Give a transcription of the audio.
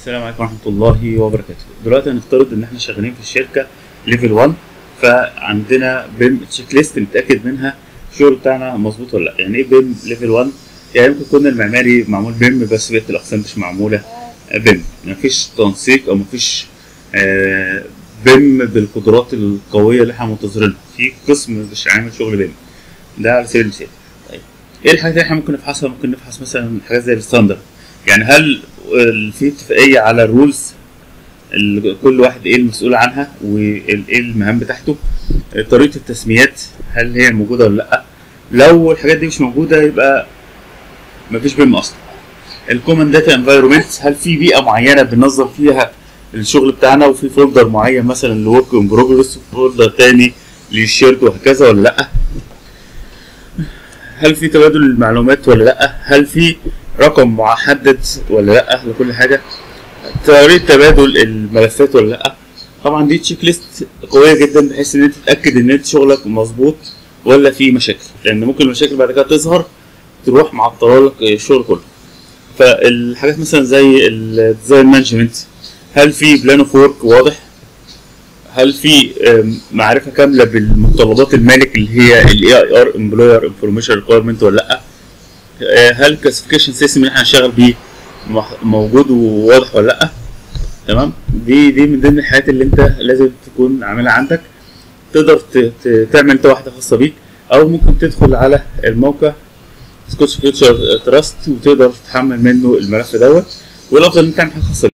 السلام عليكم ورحمة الله وبركاته دلوقتي هنفترض ان احنا شغالين في الشركة ليفل 1 فعندنا بيم تشيك ليست نتأكد منها الشغل بتاعنا مظبوط ولا لا يعني ايه بيم ليفل 1 يعني ممكن يكون المعماري معمول بيم بس بقية الأقسام مش معمولة بيم مفيش تنسيق أو مفيش آه، بيم بالقدرات القوية اللي احنا منتظرينها في قسم مش عامل شغل بيم ده على سبيل المثال طيب ايه الحاجات اللي احنا ممكن نفحصها ممكن نفحص مثلا حاجات زي الستاندرد يعني هل ال- في اتفاقيه على الرولز ال- كل واحد ايه المسؤول عنها وايه المهام بتاعته طريقه التسميات هل هي موجوده ولا لا لو الحاجات دي مش موجوده يبقى مفيش بيم اصلا الكومن داتا انفايرمنت هل في بيئه معينه بننظم فيها الشغل بتاعنا وفي فولدر معين مثلا لورك ان بروجرس وفولدر تاني للشيرد وهكذا ولا لا هل في تبادل المعلومات ولا لا هل في رقم محدد ولا لا لكل حاجه طريقه تبادل الملفات ولا لا طبعا دي تشيك ليست قويه جدا بحيث ان انت تتاكد ان انت شغلك مظبوط ولا في مشاكل لان ممكن المشاكل بعد كده تظهر تروح معطله لك الشغل كله فالحاجات مثلا زي الديزاين مانجمنت هل في بلان اوف ورك واضح هل في آم، معرفه كامله بالمتطلبات المالك اللي هي الاي اي ار امبلوير انفورميشن ريكويرمنت ولا لا آه، هل الكلاسيفيكيشن سيستم اللي احنا هنشتغل بيه مح- موجود وواضح ولا لا تمام دي دي من ضمن الحاجات اللي انت لازم تكون عاملها عندك تقدر ت- ت- تعمل انت واحده خاصه بيك او ممكن تدخل على الموقع سكوتش فيوتشر تراست وتقدر تحمل منه الملف دوت والافضل ان انت تعمل حاجه خاصه بيك